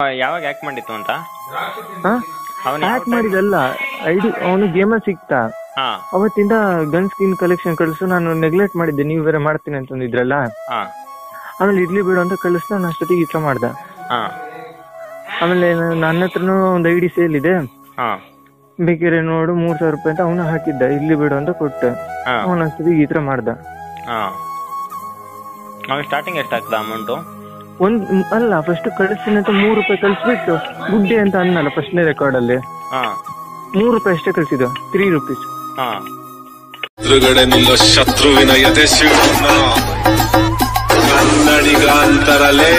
ಯಾವಾಗ ಯಾಕೆ ಮಾಡಿತ್ತು ಅಂತ ಹಾ ಅವನು ಹ್ಯಾಕ್ ಮಾಡಿದಲ್ಲ ಐಡಿ ಅವನು ಗೇಮಲ್ಲಿ ಸಿಕ್ತಾ ಹಾ ಅವತ್ತಿಂದ ಗನ್ ಸ್ಕಿನ್ ಕಲೆಕ್ಷನ್ ಕಳಿಸು ನಾನು ನೆಗ್ಲೆಕ್ಟ್ ಮಾಡಿದ್ದೆ ನೀವು ಬೇರೆ ಮಾಡ್ತೀನಿ ಅಂತಂದಿದ್ರಲ್ಲ ಹಾ ಆಮೇಲೆ ಇರ್ಲಿ ಬಿಡು ಅಂತ ಕಳಿಸ್ತಾ ನಾನು ಅಷ್ಟೊತ್ತಿಗೆ ಈ ಥರ ಮಾಡ್ದೆ ಹಾ ಆಮೇಲೆ ನ- ನನ್ನ ಹತ್ರನೂ ಒಂದು ಐಡಿ ಸೇಲ್ ಇದೆ ಹಾ ಬೇಕಿದ್ರೆ ನೋಡು ಮೂರ್ ಸಾವಿರ ರೂಪಾಯಿ ಅಂತ ಅವನು ಹಾಕಿದ್ದ ಇರ್ಲಿ ಬಿಡು ಅಂತ ಕೊಟ್ಟೆ ಹಾ ಅವನ ಅಷ್ಟೊತ್ತಿಗೆ ಈ ತರ ಮಾಡ್ದ ಹಾ ಅವ್ನು ಸ್ಟಾರ್ಟಿಂಗ್ ಎಷ್ಟಾಗ್ತದೆ ಅಮೌಂಟು ಒಂದ್ ಮ್, ಅಲ್ಲ ಫಸ್ಟ್ ಕಳಿಸ್ತೀನಿ ಅಂತ ಮೂರು ರೂಪಾಯಿ ಕಳಿಸ್ಬಿಟ್ಟು ಗುಡ್ಡೆ ಅಂತ ಅನ್ನಲ್ಲ ಫಸ್ಟ್ನೇ ರೆಕಾರ್ಡ್ ಅಲ್ಲಿ ಹಾ ಮೂರು ರೂಪಾಯಿ ಅಷ್ಟೇ ಕಳಿಸಿದ್ದು ತ್ರೀ ರುಪೀಸ್ ಹಾ ಎದುರುಗಡೆ ನಿಲ್ಲೋ ಶತ್ರುವಿನ ಎದೆ ಸಿಡುತ್ತ ಕನ್ನಡಿಗ ಅಂತರಲೇ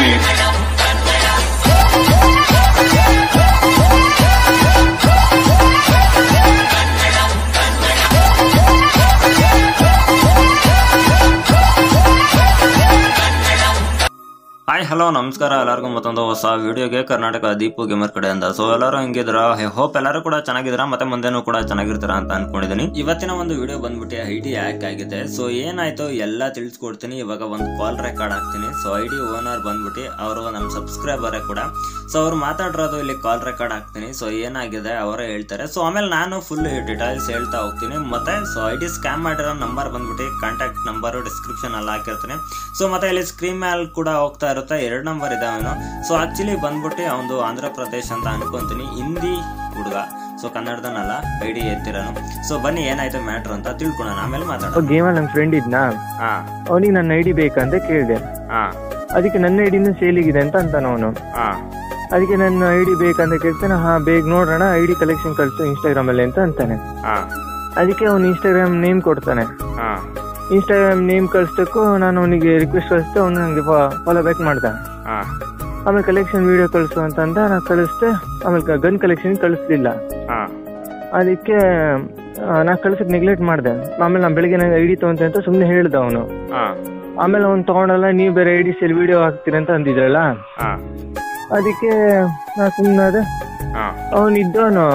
ಹಾಯ್ ಹಲೋ ನಮಸ್ಕಾರ ಎಲ್ಲರಿಗೂ ಮತ್ತೊಂದು ಹೊಸ ವಿಡಿಯೋಗೆ ಕರ್ನಾಟಕ ದೀಪು ಗೇಮರ್ ಕಡೆಯಿಂದ ಸೊ ಎಲ್ಲರೂ ಹೆಂಗಿದ್ರ ಹೋಪ್ ಎಲ್ಲರೂ ಕೂಡ ಚೆನ್ನಾಗಿದ್ದೀರಾ ಮತ್ತೆ ಮುಂದೆನೂ ಕೂಡ ಚೆನ್ನಾಗಿರ್ತೀರಾ ಅಂತ ಅನ್ಕೊಂಡಿದ್ದೀನಿ ಇವತ್ತಿನ ಒಂದು ವಿಡಿಯೋ ಬಂದ್ಬಿಟ್ಟು ಐ ಡಿ ಹ್ಯಾಕ್ ಆಗಿದೆ ಸೊ ಏನಾಯ್ತು ಎಲ್ಲ ತಿಳಿಸ್ಕೊಡ್ತೀನಿ ಇವಾಗ ಒಂದು ಕಾಲ್ ರೆಕಾರ್ಡ್ ಹಾಕ್ತೀನಿ ಸೊ ಐ ಡಿ ಓನರ್ ಬಂದ್ಬಿಟ್ಟು ಅವರು ನಮ್ಮ ಸಬ್ಸ್ಕ್ರೈಬರೇ ಕೂಡ ಸೊ ಅವ್ರು ಮಾತಾಡಿರೋದು ಇಲ್ಲಿ ಕಾಲ್ ರೆಕಾರ್ಡ್ ಹಾಕ್ತೀನಿ ಸೊ ಏನಾಗಿದೆ ಅವರೇ ಹೇಳ್ತಾರೆ ಸೊ ಆಮೇಲೆ ನಾನು ಫುಲ್ ಡೀಟೇಲ್ಸ್ ಹೇಳ್ತಾ ಹೋಗ್ತೀನಿ ಮತ್ತೆ ಸೊ ಐ ಡಿ ಸ್ಕ್ಯಾಮ್ ಮಾಡಿರೋ ನಂಬರ್ ಬಂದ್ಬಿಟ್ಟು ಕಾಂಟ್ಯಾಕ್ಟ್ ನಂಬರು ಡಿಸ್ಕ್ರಿಪ್ಷನ್ ಅಲ್ಲಿ ಹಾಕಿರ್ತೀನಿ ಸೊ ಮತ್ತೆ ಇಲ್ಲಿ ಸ್ಕ್ರೀನ್ ಮೇಲೆ ಕೂಡ ಹೋಗ್ತಾ ಇರುತ್ತೆ ಎರಡು ನಂಬರ್ ಇದೆ ಅವನು ಸೊ ಆಕ್ಚುಲಿ ಬಂದ್ಬಿಟ್ಟು ಅವನು ಆಂಧ್ರ ಪ್ರದೇಶ್ ಅಂತ ಅನ್ಕೊಂತೀನಿ ಹಿಂದಿ ಹುಡುಗ ಸೊ ಕನ್ನಡದನಲ್ಲ ಐ ಡಿ ಎತ್ತಿರೋನು ಸೊ ಬನ್ನಿ ಏನಾಯ್ತು ಮ್ಯಾಟ್ರ್ ಅಂತ ತಿಳ್ಕೊಳ್ಳೋಣ ಆಮೇಲೆ ಮಾತಾಡೋಣ ಗೇಮಲ್ಲಿ ನನ್ನ ಫ್ರೆಂಡ್ ಇದ್ನಾ ಹಾ ಅವನಿಗೆ ನನ್ನ ಐಡಿ ಬೇಕಂತ ಕೇಳಿದೆ ಹಾ ಅದಕ್ಕೆ ನನ್ನ ಐಡಿನ ಸೇಲಿಗಿದೆ ಅಂತ ಅಂತಾನ ಅವನು ಹಾ ಅದಕ್ಕೆ ನನ್ನ ಐಡಿ ಬೇಕಂತ ಕೇಳ್ತಾನೆ ಹಾ ಬೇಗ ನೋಡೋಣ ಐಡಿ ಕಲೆಕ್ಷನ್ ಕಳಿಸು ಇನ್ಸ್ಟಾಗ್ರಾಮ್ ಅಲ್ಲಿ ಅಂತ ಅಂತಾನೆ ಹಾ ಅದಕ್ಕೆ ಅವನು ಇನ್ಸ್ಟಾಗ್ರಾಮ್ ನೇಮ್ ಕೊಡ್ತಾನೆ ಹಾ ಇನ್ಸ್ಟಾಗ್ರಾಮ್ ನೇಮ್ ಕಳಿಸ್ತಕ್ಕೂ ನಾನು ಅವನಿಗೆ ರಿಕ್ವೆಸ್ಟ್ ಕಳಿಸ್ದೆ ಅವ್ನು ನನಗೆ ಫಾಲೋ ಬ್ಯಾಕ್ ಮಾಡ್ದ ಹಾ ಆಮೇಲೆ ಕಲೆಕ್ಷನ್ ವಿಡಿಯೋ ಕಳಿಸು ಅಂತ ಅಂದ ನಾನು ಕಳಿಸ್ದೆ ಆಮೇಲೆ ಗನ್ ಕಲೆಕ್ಷನ್ ಕಳಿಸ್ಲಿಲ್ಲ ಹಾ ಅದಕ್ಕೆ ನಾ ಕಳ್ಸಕ್ ನೆಗ್ಲೆಕ್ಟ್ ಮಾಡ್ದೆ ಆಮೇಲೆ ನಾನು ಬೆಳಿಗ್ಗೆ ನಂಗೆ ಐಡಿ ತಗೊಂತೆ ಅಂತ ಸುಮ್ಮನೆ ಹೇಳ್ದ ಅವನು ಹಾ ಆಮೇಲೆ ಅವ್ನು ತಗೊಂಡಲ್ಲ ನೀವು ಬೇರೆ ಐಡಿ ಸೇರಿ ವಿಡಿಯೋ ಹಾಕ್ತೀರಿ ಅಂತ ಅಂದಿದ್ರಲ್ಲ ಹಾ ಅದಕ್ಕೆ ನಾ ಸುಮ್ಮನೆ ಅದೇ ಹಾ ಅವನು ಇದ್ದವನು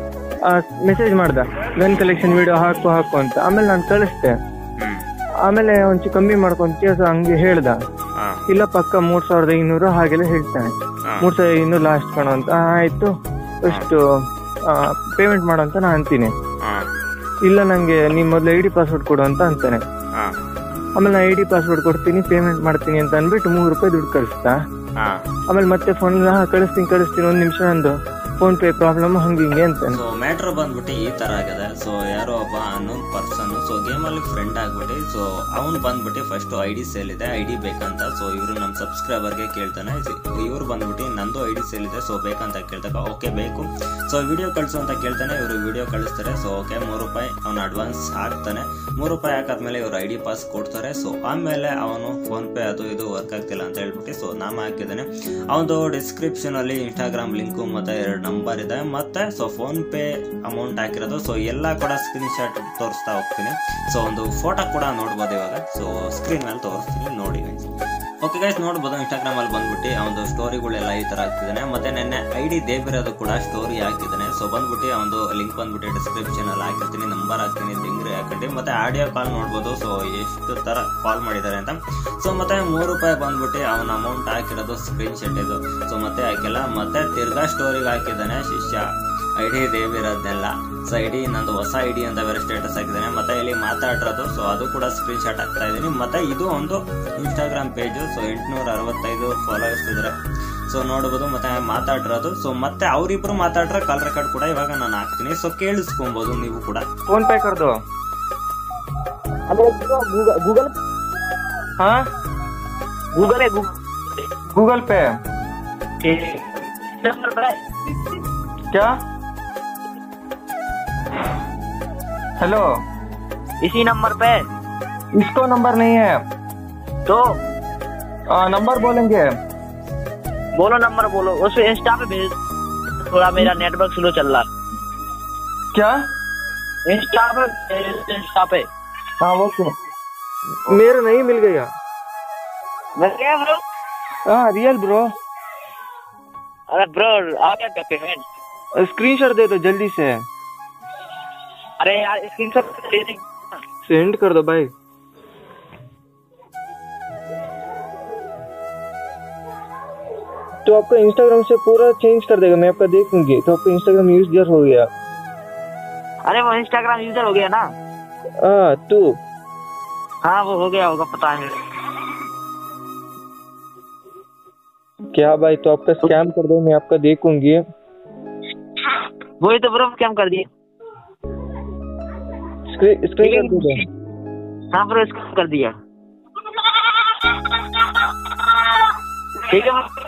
ಮೆಸೇಜ್ ಮಾಡ್ದ ಗನ್ ಕಲೆಕ್ಷನ್ ವಿಡಿಯೋ ಹಾಕು ಹಾಕು ಅಂತ ಆಮೇಲೆ ನಾನು ಕಳಿಸ್ದೆ ಹ್ಮ್ ಆಮೇಲೆ ಒಂಚೂರು ಕಮ್ಮಿ ಮಾಡ್ಕೊಂತೀಯ ಸೊ ಹಂಗೆ ಹೇಳ್ದ ಹಾ ಇಲ್ಲ ಪಕ್ಕ ಮೂರ್ ಸಾವಿರದ ಐನೂರು ಹಾಗೆಲ್ಲ ಹೇಳ್ತಾನೆ ಹಾ. ಮೂರ್ ಸಾವಿರದ ಐನೂರು ಲಾಸ್ಟ್ ಕಣೋ ಅಂತ ಆ, ಆಯ್ತು ಎಷ್ಟು ಪೇಮೆಂಟ್ ಮಾಡು ಅಂತ ನಾನು ಅಂತೀನಿ ಹಾ ಇಲ್ಲ ನಂಗೆ ನೀನ್ ಮೊದ್ಲು ಐ ಡಿ ಪಾಸ್ವರ್ಡ್ ಕೊಡು ಅಂತ ಅಂತಾನೆ ಹಾ ಆಮೇಲೆ ನಾ ಐ ಡಿ ಪಾಸ್ವರ್ಡ್ ಕೊಡ್ತೀನಿ ಪೇಮೆಂಟ್ ಮಾಡ್ತೀನಿ ಅಂತ ಅನ್ಬಿಟ್ಟು ಮೂರು ರೂಪಾಯಿ ದುಡ್ಡು ಕಳಿಸ್ತಾ ಹಾ ಆಮೇಲೆ ಮತ್ತೆ ಫೋನ್ ಕಳಿಸ್ತೀನಿ ಕಳಿಸ್ತೀನಿ ಒಂದ್ ನಿಮಿಷ ನಂದು ಫೋನ್ ಪೇ ಪ್ರಾಬ್ಲಮ್ ಹಂಗೆ ಹಿಂಗೆ ಅಂತಾನೆ ಸೊ ಮ್ಯಾಟ್ರ್ ಬಂದ್ಬಿಟ್ಟು ಈ ತರ ಆಗಿದೆ ಸೊ ಯಾರೋ ಒಬ್ಬ ಅನ್ನೋನ್ ಪರ್ಸನ್ ಸೊ ಗೇಮ್ ಅಲ್ಲಿ ಫ್ರೆಂಡ್ ಆಗ್ಬಿಟ್ಟು ಸೊ ಅವ್ನು ಬಂದ್ಬಿಟ್ಟು ಫಸ್ಟ್ ಐ ಡಿ ಸೇಲ್ ಇದೆ ಐ ಡಿ ಬೇಕಂತ ಸೊ ಇವರು ನಮ್ಮ ಸಬ್ಸ್ಕ್ರೈಬರ್ಗೆ ಕೇಳ್ತಾನೆ ಇವ್ರು ಬಂದ್ಬಿಟ್ಟು ನಂದು ಐ ಡಿ ಸೇಲ್ ಇದೆ ಸೊ ಬೇಕಂತ ಕೇಳ್ದಾಗ ಓಕೆ ಬೇಕು ಸೊ ವಿಡಿಯೋ ಕಳಿಸು ಅಂತ ಕೇಳ್ತಾನೆ ಇವರು ವಿಡಿಯೋ ಕಳಿಸ್ತಾರೆ ಸೊ ಓಕೆ ಮೂರು ರೂಪಾಯಿ ಅವನು ಅಡ್ವಾನ್ಸ್ ಹಾಕ್ತಾನೆ ಮೂರು ರೂಪಾಯಿ ಹಾಕಾದ್ಮೇಲೆ ಇವರು ಐ ಡಿ ಪಾಸ್ ಕೊಡ್ತಾರೆ ಸೊ ಆಮೇಲೆ ಅವನು ಫೋನ್ ಪೇ ಅದು ಇದು ವರ್ಕ್ ಆಗ್ತಿಲ್ಲ ಅಂತ ಹೇಳ್ಬಿಟ್ಟು ಸೊ ನಾಮ ಹಾಕಿದ್ದಾನೆ ಅವನದು ಡಿಸ್ಕ್ರಿಪ್ಷನ್ ಅಲ್ಲಿ ಇನ್ಸ್ಟಾಗ್ರಾಮ್ ಲಿಂಕು ಮತ್ತೆ ಎರಡು ನಂಬರ್ ಇದೆ ಮತ್ತೆ ಸೊ ಫೋನ್ ಪೇ ಅಮೌಂಟ್ ಹಾಕಿರೋದು ಸೊ ಎಲ್ಲ ಕೂಡ ಸ್ಕ್ರೀನ್ ಶಾಟ್ ತೋರಿಸ್ತಾ ಹೋಗ್ತೀನಿ ಸೊ ಒಂದು ಫೋಟೋ ಕೂಡ ನೋಡ್ಬೋದು ಇವಾಗ ಸೊ ಸ್ಕ್ರೀನ್ ಮೇಲೆ ತೋರಿಸ್ತೀನಿ ನೋಡಿ ಓಕೆ ಗೈಸ್ ನೋಡ್ಬೋದು ಇನ್ಸ್ಟಾಗ್ರಾಮ್ ಅಲ್ಲಿ ಬಂದ್ಬಿಟ್ಟು ಅವನು ಸ್ಟೋರಿಗಳೆಲ್ಲ ಈ ತರ ಹಾಕ್ತಿದ್ದಾನೆ ಮತ್ತೆ ನೆನ್ನೆ ಐ ಡಿ ದೇಬಿರೋದು ಕೂಡ ಸ್ಟೋರಿ ಹಾಕಿದ್ದಾನೆ ಸೊ ಬಂದ್ಬಿಟ್ಟು ಅವನು ಲಿಂಕ್ ಬಂದ್ಬಿಟ್ಟು ಡಿಸ್ಕ್ರಿಪ್ಷನ್ ಅಲ್ಲಿ ಹಾಕಿರ್ತೀನಿ ನಂಬರ್ ಹಾಕ್ತೀನಿ ದಿಂಗ್ರಿ ಹಾಕಿರ್ತೀನಿ ಮತ್ತೆ ಆಡಿಯೋ ಕಾಲ್ ನೋಡ್ಬೋದು ಸೊ ಎಷ್ಟು ತರ ಕಾಲ್ ಮಾಡಿದ್ದಾರೆ ಅಂತ ಸೊ ಮತ್ತೆ ಮೂರು ರೂಪಾಯಿ ಬಂದ್ಬಿಟ್ಟು ಅವನ ಅಮೌಂಟ್ ಹಾಕಿರೋದು ಸ್ಕ್ರೀನ್ ಶಾಟ್ ಇದು ಸೊ ಮತ್ತೆ ಹಾಕಿಲ್ಲ ಮತ್ತೆ ತಿರ್ಗಾ ಸ್ಟೋರಿಗೆ ಹಾಕಿದ್ದಾನೆ ಶಿಷ್ಯ ಐ ಡಿ ದೇವಿರೋದನ್ನೆಲ್ಲ ಸೊ ಐ ಡಿ ನಂದು ಹೊಸ ಐ ಡಿ ಅಂತ ಬೇರೆ ಸ್ಟೇಟಸ್ ಹಾಕಿದ್ದಾನೆ ಮತ್ತೆ ಇಲ್ಲಿ ಮಾತಾಡಿರೋದು ಸೊ ಅದು ಕೂಡ ಸ್ಕ್ರೀನ್ ಶಾಟ್ ಹಾಕ್ತಾ ಇದ್ದೀನಿ ಮತ್ತೆ ಇದು ಒಂದು ಇನ್ಸ್ಟಾಗ್ರಾಮ್ ಪೇಜು ಸೊ ಎಂಟುನೂರ ಅರವತ್ತೈದು ಫಾಲೋವರ್ಸ್ ಇದ್ದಾರೆ ಸೊ ನೋಡ್ಬೋದು ಮತ್ತೆ ಮಾತಾಡಿರೋದು ಸೊ ಮತ್ತೆ ಅವರಿಬ್ರು ಮಾತಾಡ್ರೆ ಕಾಲ್ ರೆಕಾರ್ಡ್ ಕೂಡ ಇವಾಗ ನಾನು ಹಾಕ್ತೀನಿ ಸೊ ಕೇಳಿಸ್ಕೊಬೋದು ನೀವು ಕೂಡ ಫೋನ್ ಪೇ ಕರ್ದು गूगल ಹಾ गूगल है गूगल पे नंबर पर क्या हेलो इसी नंबर पे इसको नंबर नहीं है तो आ, नंबर बोलेंगे बोलो नंबर बोलो उस इंस्टा पे भेज थोड़ा मेरा नेटवर्क स्लो चल रहा क्या है इंस्टा पे भेज, इंस्टा पे हाँ ओके मेरा नहीं मिल गया मैं क्या ब्रो हाँ रियल ब्रो अरे ब्रो आ गया क्या पेमेंट स्क्रीनशॉट दे दो जल्दी से अरे यार स्क्रीन शॉट ले ली। सेंड कर दो भाई तो आपका इंस्टाग्राम से पूरा चेंज कर देगा मैं आपका देखूंगी तो आपका इंस्टाग्राम यूजर हो गया अरे वो इंस्टाग्राम यूजर हो गया ना हाँ तू हाँ वो हो गया होगा पता है क्या भाई तो आपका स्कैम कर दो मैं आपका देखूंगी वही तो ब्रो स्कैम कर दिए स्क्रीन स्क्रीन कर दो हाँ ब्रो स्कैम कर दिया ठीक है bro।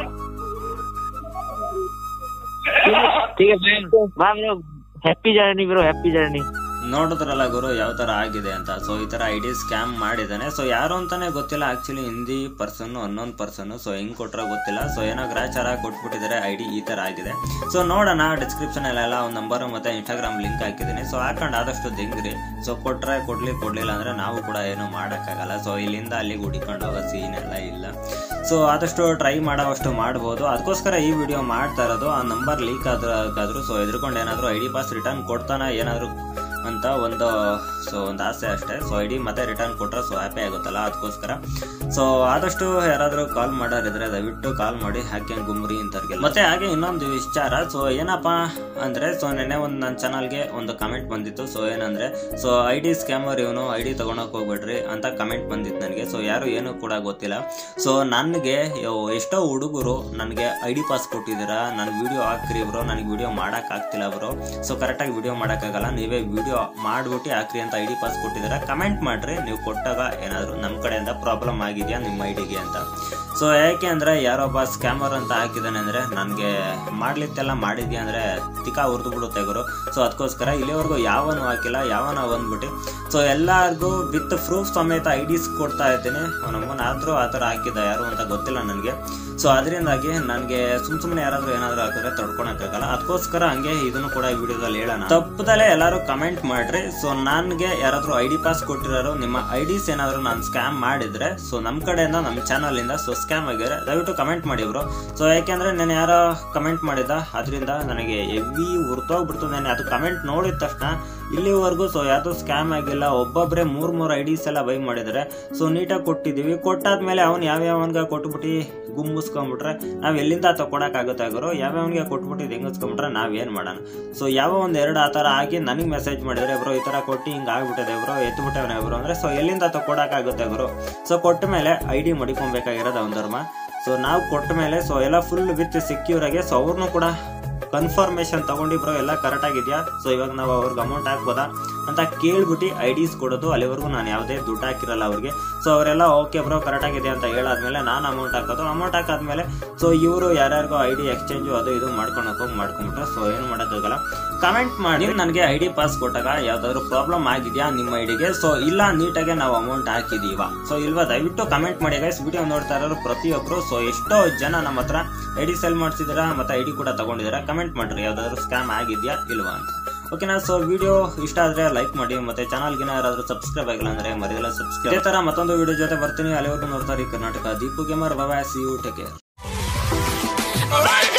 ठीक है bye bye bro happy journey bro happy journey ನೋಡಿದ್ರಲ್ಲ ಗುರು ಯಾವ ತರ ಆಗಿದೆ ಅಂತ ಸೊ ಈ ತರ ಐ ಡಿ ಸ್ಕ್ಯಾಮ್ ಮಾಡಿದಾನೆ ಸೊ ಯಾರು ಅಂತಾನೆ ಗೊತ್ತಿಲ್ಲ ಆಕ್ಚುಲಿ ಹಿಂದಿ ಪರ್ಸನ್ ಅನ್ನೊಂದು ಪರ್ಸನ್ ಸೊ ಹೆಂಗ್ ಕೊಟ್ರ ಗೊತ್ತಿಲ್ಲ ಸೊ ಏನೋ ಗ್ರಾಚಾರ ಕೊಟ್ಬಿಟ್ಟಿದ್ದಾರೆ ಐ ಡಿ ಈ ತರ ಆಗಿದೆ ಸೊ ನೋಡೋಣ ಡಿಸ್ಕ್ರಿಪ್ಷನ್ ಅಲ್ಲೆಲ್ಲ ಒಂದು ನಂಬರ್ ಮತ್ತೆ ಇನ್ಸ್ಟಾಗ್ರಾಮ್ ಲಿಂಕ್ ಹಾಕಿದ್ದೀನಿ ಸೊ ಹಾಕೊಂಡು ಆದಷ್ಟು ದಿಂಗ್ರಿ ಸೊ ಕೊಟ್ರೆ ಕೊಡ್ಲಿ ಕೊಡ್ಲಿಲ್ಲ ಅಂದ್ರೆ ನಾವು ಕೂಡ ಏನು ಮಾಡೋಕ್ಕಾಗಲ್ಲ ಸೊ ಇಲ್ಲಿಂದ ಅಲ್ಲಿಗೆ ಹುಡಿಕೊಂಡು ಹೋಗೋ ಸೀನ್ ಎಲ್ಲ ಇಲ್ಲ ಸೊ ಆದಷ್ಟು ಟ್ರೈ ಮಾಡೋವಷ್ಟು ಮಾಡ್ಬೋದು ಅದಕ್ಕೋಸ್ಕರ ಈ ವಿಡಿಯೋ ಮಾಡ್ತಾ ಇರೋದು ಆ ನಂಬರ್ ಲೀಕ್ ಆದ್ರೂ ಸೊ ಎದ್ರುಕೊಂಡು ಏನಾದರೂ ಐ ಡಿ ಪಾಸ್ ರಿಟರ್ನ್ ಕೊಡ್ತಾನ ಏನಾದರೂ ಅಂತ ಒಂದು ಸೊ ಒಂದು ಆಸೆ ಅಷ್ಟೇ ಸೊ ಐ ಡಿ ಮತ್ತೆ ರಿಟರ್ನ್ ಕೊಟ್ರೆ ಸೊ ಹ್ಯಾಪಿ ಆಗುತ್ತಲ್ಲ ಅದಕ್ಕೋಸ್ಕರ ಸೊ ಆದಷ್ಟು ಯಾರಾದರೂ ಕಾಲ್ ಮಾಡೋರಿದ್ರೆ ದಯವಿಟ್ಟು ಕಾಲ್ ಮಾಡಿ ಹಾಕಿ ಗುಮ್ರಿ ಅಂತವ್ರಿಗೆ ಮತ್ತೆ ಹಾಗೆ ಇನ್ನೊಂದು ವಿಚಾರ ಸೊ ಏನಪ್ಪ ಅಂದ್ರೆ ಸೊ ನೆನ್ನೆ ಒಂದು ನನ್ನ ಚಾನಲ್ಗೆ ಒಂದು ಕಮೆಂಟ್ ಬಂದಿತ್ತು ಸೊ ಏನಂದ್ರೆ ಸೊ ಐ ಡಿ ಸ್ಕ್ಯಾಮರ್ ಇವನು ಐ ಡಿ ತಗೊಳಕ್ ಹೋಗ್ಬೇಡ್ರಿ ಅಂತ ಕಮೆಂಟ್ ಬಂದಿತ್ತು ನನಗೆ ಸೊ ಯಾರು ಏನು ಕೂಡ ಗೊತ್ತಿಲ್ಲ ಸೊ ನನಗೆ ಯೋ- ಎಷ್ಟೋ ಹುಡುಗರು ನನಗೆ ಐ ಡಿ ಪಾಸ್ ಕೊಟ್ಟಿದ್ದೀರಾ ನನ್ನ ವಿಡಿಯೋ ಹಾಕ್ರಿ ಬ್ರೋ ನನಗೆ ವಿಡಿಯೋ ಮಾಡಕ್ ಆಗ್ತಿಲ್ಲ ಬ್ರೋ ಸೊ ಕರೆಕ್ಟಾಗಿ ವಿಡಿಯೋ ಮಾಡೋಕ್ಕಾಗಲ್ಲ ನೀವೇ ವಿಡಿಯೋ ಮಾಡ್ಬಿಟ್ಟು ಹಾಕ್ರಿ ಅಂತ ಐ ಡಿ ಪಾಸ್ ಕೊಟ್ಟಿದ್ದೀರಾ ಕಮೆಂಟ್ ಮಾಡ್ರಿ ನೀವು ಕೊಟ್ಟಾಗ ಏನಾದರೂ ನಮ್ಮ ಕಡೆಯಿಂದ ಪ್ರಾಬ್ಲಮ್ ಆಗಿದೆಯಾ ನಿಮ್ಮ ಐ ಡಿಗೆ ಅಂತ ಸೊ ಯಾಕೆ ಅಂದರೆ ಯಾರೊಬ್ಬ ಸ್ಕ್ಯಾಮರ್ ಅಂತ ಹಾಕಿದ್ದಾನೆ ಅಂದರೆ ನನಗೆ ಮಾಡ್ಲಿತ್ತೆಲ್ಲ ಮಾಡಿದ್ಯಾ ಅಂದರೆ ತಿಕ್ಕ ಹುರಿದು ಬಿಡುತ್ತೆ ಗುರು ಸೊ ಅದಕ್ಕೋಸ್ಕರ ಇಲ್ಲಿವರೆಗೂ ಯಾವನು ಹಾಕಿಲ್ಲ ಯಾವನ ಬಂದ್ಬಿಟ್ಟು ಸೊ ಎಲ್ಲರಿಗೂ ವಿತ್ ಪ್ರೂಫ್ ಸಮೇತ ಐ ಡಿಸ್ ಕೊಡ್ತಾ ಇದ್ದೀನಿ ನಮ್ಮನ್ನ ಆದರೂ ಆ ಥರ ಹಾಕಿದ್ದ ಯಾರು ಅಂತ ಗೊತ್ತಿಲ್ಲ ನನಗೆ ಸೊ ಅದರಿಂದಾಗಿ ನನಗೆ ಸುಮ್ ಸುಮ್ಮನೆ ಯಾರಾದರೂ ಏನಾದರೂ ಹಾಕಿದ್ರೆ ತಡ್ಕೊಳಕ್ಕಾಗಲ್ಲ ಅದಕ್ಕೋಸ್ಕರ ಹಂಗೆ ಇದನ್ನು ಕೂಡ ಈ ವಿಡಿಯೋದಲ್ಲಿ ಹೇಳೋಣ ತಪ್ಪದಲ್ಲೇ ಎಲ್ಲರೂ ಕಮೆಂಟ್ ಮಾಡ್ರಿ ಸೊ ನನಗೆ ಯಾರಾದರೂ ಐ ಡಿ ಪಾಸ್ ಕೊಟ್ಟಿರೋರು ನಿಮ್ಮ ಐ ಡಿಸ್ ಏನಾದರೂ ನಾನು ಸ್ಕ್ಯಾಮ್ ಮಾಡಿದ್ರೆ ಸೊ ನಮ್ಮ ಕಡೆಯಿಂದ ನಮ್ಮ ಚಾನಲಿಂದ ಸೊ ಸ್ಕ್ಯಾಮ್ ಆಗಿದ್ರೆ ದಯವಿಟ್ಟು ಕಮೆಂಟ್ ಮಾಡಿ ಬ್ರೋ ಸೊ ಯಾಕೆಂದ್ರೆ ನಾನು ಯಾರೋ ಕಮೆಂಟ್ ಮಾಡಿದ ಅದರಿಂದ ನನಗೆ ಹೆವಿ ಹುರ್ತೋಗ್ಬಿಡ್ತು ನಾನು ಅದು ಕಮೆಂಟ್ ನೋಡಿದ ತಕ್ಷಣ ಇಲ್ಲಿವರೆಗೂ ಸೊ ಯಾವುದು ಸ್ಕ್ಯಾಮ್ ಆಗಿಲ್ಲ ಒಬ್ಬೊಬ್ಬರೇ ಮೂರ್ ಮೂರು ಐ ಡಿಸ್ ಎಲ್ಲ ಬೈ ಮಾಡಿದರೆ ಸೊ ನೀಟಾಗಿ ಕೊಟ್ಟಿದ್ದೀವಿ ಕೊಟ್ಟಾದ್ಮೇಲೆ ಅವ್ನು ಯಾವ್ಯಾವನ್ಗ ಕೊಟ್ಬಿಟ್ಟು ಗುಮ್ಮಿಸ್ಕೊಂಡ್ಬಿಟ್ರೆ ನಾವು ಎಲ್ಲಿಂದ ತಗೊಳಕ್ಕಾಗುತ್ತೆ ಗುರು ಯಾವ್ಯಾವನಿಗೆ ಕೊಟ್ಬಿಟ್ಟು ಹೆಂಗಸ್ಕೊಂಡ್ಬಿಟ್ರೆ ನಾವೇನು ಮಾಡೋಣ ಸೊ ಯಾವ ಒಂದು ಎರಡು ಆ ಥರ ಆಗಿ ನನಗೆ ಮೆಸೇಜ್ ಮಾಡಿದ್ರೆ ಬ್ರೋ ಈ ಥರ ಕೊಟ್ಟು ಹಿಂಗೆ ಆಗ್ಬಿಟ್ಟಿದೆ ಬ್ರೋ ಎತ್ಬಿಟ್ಟವನೇ ಬ್ರೋ ಅಂದರೆ ಸೊ ಎಲ್ಲಿಂದ ತಗೊಳಕ್ಕಾಗುತ್ತೆ ಗುರು ಸೊ ಕೊಟ್ಟ ಮೇಲೆ ಐ ಡಿ ಮಡಿಕೊಬೇಕಾಗಿರೋದು ಅವನ ಧರ್ಮ ಸೊ ನಾವು ಕೊಟ್ಟ ಮೇಲೆ ಸೊ ಎಲ್ಲ ಫುಲ್ ವಿತ್ ಸೆಕ್ಯೂರ್ ಆಗಿ ಸೊ ಅವ್ರನ್ನೂ ಕೂಡ ಕನ್ಫರ್ಮೇಶನ್ ತಗೊಂಡಿ ಬ್ರೋ ಎಲ್ಲ ಕರೆಕ್ಟ್ ಆಗಿದೆಯಾ ಸೊ ಇವಾಗ ನಾವು ಅವ್ರಿಗೆ ಅಮೌಂಟ್ ಹಾಕ್ಬೋದಾ ಅಂತ ಕೇಳ್ಬಿಟ್ಟು ಐ ಡಿಸ್ ಕೊಡೋದು ಅಲ್ಲಿವರೆಗೂ ನಾನು ಯಾವುದೇ ದುಡ್ಡು ಹಾಕಿರಲ್ಲ ಅವ್ರಿಗೆ ಸೊ ಅವರೆಲ್ಲ ಓಕೆ ಬ್ರೋ ಕರೆಕ್ಟ್ ಆಗಿದೆ ಅಂತ ಹೇಳಾದ್ಮೇಲೆ ನಾನು ಅಮೌಂಟ್ ಹಾಕೋದು ಅಮೌಂಟ್ ಹಾಕಾದ್ಮೇಲೆ ಸೊ ಇವರು ಯಾರ್ಯಾರಿಗೂ ಐ ಡಿ ಎಕ್ಸ್ಚೇಂಜು ಅದು ಇದು ಮಾಡ್ಕೊಂಡು ಹೋಗಿ ಮಾಡ್ಕೊಂಡ್ಬಿಟ್ರೆ ಸೊ ಏನು ಮಾಡೋಕ್ಕಾಗಲ್ಲ ಕಮೆಂಟ್ ಮಾಡಿ ನನಗೆ ಐ ಡಿ ಪಾಸ್ ಕೊಟ್ಟಾಗ ಯಾವ್ದಾದ್ರು ಪ್ರಾಬ್ಲಮ್ ಆಗಿದೆಯಾ ನಿಮ್ಮ ಐಡಿಗೆ ಸೊ ಇಲ್ಲ ನೀಟಾಗೆ ನಾವು ಅಮೌಂಟ್ ಹಾಕಿದೀವ ಸೊ ಇಲ್ವಾ ದಯವಿಟ್ಟು ಕಮೆಂಟ್ ಮಾಡಿ ಗೈಸ್ ವಿಡಿಯೋ ನೋಡ್ತಾ ಇರೋರು ಪ್ರತಿಯೊಬ್ಬರು ಸೊ ಎಷ್ಟೋ ಜನ ನಮ್ಮ ಹತ್ರ ಐ ಡಿ ಸೆಲ್ ಮಾಡ್ಸಿದ್ದೀರಾ ಮತ್ತೆ ಐ ಡಿ ಕೂಡ ತಗೊಂಡಿದ್ದೀರಾ ಕಮೆಂಟ್ ಮಾಡ್ರಿ ಯಾವ್ದಾದ್ರು ಸ್ಕ್ಯಾಮ್ ಆಗಿದೆಯಾ ಇಲ್ವಾ ಅಂತ ಓಕೆನಾ ಸೊ ವಿಡಿಯೋ ಇಷ್ಟ ಆದ್ರೆ ಲೈಕ್ ಮಾಡಿ ಮತ್ತೆ ಚಾನಲ್ಗೆ ಯಾರಾದ್ರೂ ಸಬ್ಸ್ಕ್ರೈಬ್ ಆಗಿಲ್ಲ ಅಂದ್ರೆ ಮರಿಯಲ್ಲ ಸಬ್ಸ್ಕ್ರೈಬ್ ಇದೇ ತರ ಮತ್ತೊಂದು ವಿಡಿಯೋ ಜೊತೆ ಬರ್ತೀನಿ ಅಲ್ಲಿವರೆಗೂ ನೋಡ್ತಾರೆ ಕರ್ನಾಟಕ ದೀಪು ಗೇಮರ್ ಬಾಬಾ see you take care Right